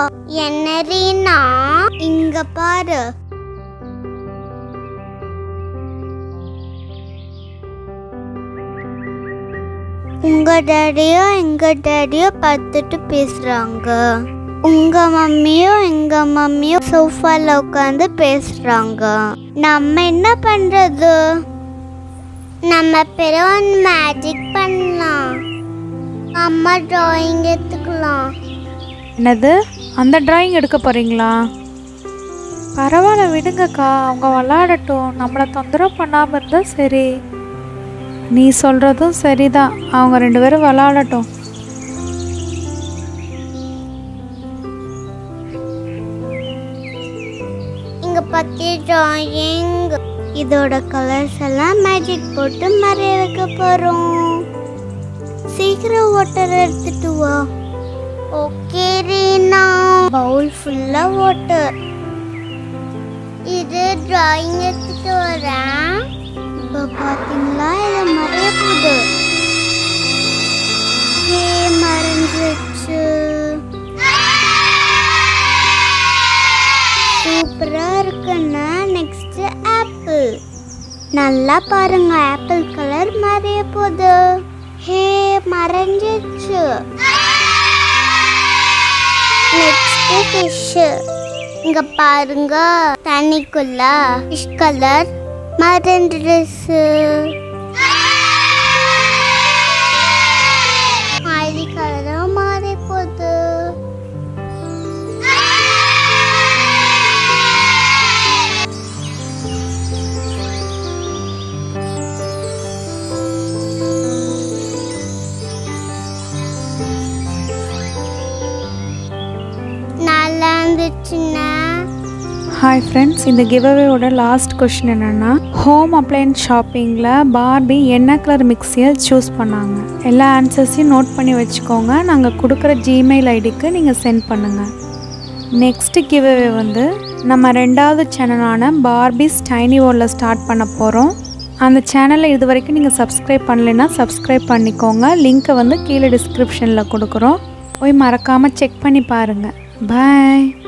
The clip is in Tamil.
என்ன ரீனா இங்க பாரு உங்க டேடியோ எங்க டேடியோ பார்த்துட்டு பேசுறாங்க உங்க மம்மியும் எங்க மம்மியும் சோஃபால உட்காந்து பேசுறாங்க நம்ம என்ன பண்றது நம்ம பெரும் மேஜிக் பண்ணலாம் அம்மா டிராயிங் எடுத்துக்கலாம் என்னது அந்த டிராயிங் எடுக்க போகிறீங்களா பரவாயில்ல விடுங்கக்கா அவங்க விளாடட்டும் நம்மளை தொந்தரவு பண்ணாமல் இருந்தால் சரி நீ சொல்கிறதும் சரிதான் அவங்க ரெண்டு பேரும் விளாடட்டும் இங்க பத்தி டிராயிங் இதோட கலர்ஸ் எல்லாம் மேஜிக் போட்டு மறைய வைக்க போறோம் சீக்கிரம் வாட்டர் எடுத்துட்டு வா ஓகே ரீனா பவுல் ஃபுல்லா வாட்டர் இது டிராயிங் எடுத்துட்டு வரேன் இப்போ பாத்தீங்களா இது மறைய போகுது ஏ மறைஞ்சிருச்சு சூப்பரா இருக்குன்னா நெக்ஸ்ட் ஆப்பிள் நல்லா பாருங்க ஆப்பிள் கலர் மறைய போகுது ஹே மறைஞ்சிச்சு நெக்ஸ்ட் ஃபிஷ் இங்க பாருங்க தண்ணிக்குள்ள ஃபிஷ் கலர் மறைஞ்சிருச்சு ஸ்மைலி கலரும் மாறி போகுது நல்லா இருந்துச்சுன்னா ஹாய் ஃப்ரெண்ட்ஸ் இந்த கிவ்அவேவோட லாஸ்ட் கொஷின் என்னென்னா ஹோம் அப்ளையன்ஸ் ஷாப்பிங்கில் பார்பி என்ன கலர் மிக்சியை சூஸ் பண்ணாங்க எல்லா ஆன்சர்ஸையும் நோட் பண்ணி வச்சுக்கோங்க நாங்கள் கொடுக்குற ஜிமெயில் ஐடிக்கு நீங்கள் சென்ட் பண்ணுங்கள் நெக்ஸ்ட்டு கிவ்அவே வந்து நம்ம ரெண்டாவது சேனலான பார்பிஸ் டைனி வேர்ல்டில் ஸ்டார்ட் பண்ண போகிறோம் அந்த சேனலை இது வரைக்கும் நீங்கள் சப்ஸ்கிரைப் பண்ணலைன்னா சப்ஸ்கிரைப் பண்ணிக்கோங்க லிங்க்கை வந்து கீழே டிஸ்கிரிப்ஷனில் கொடுக்குறோம் போய் மறக்காமல் செக் பண்ணி பாருங்கள் பாய்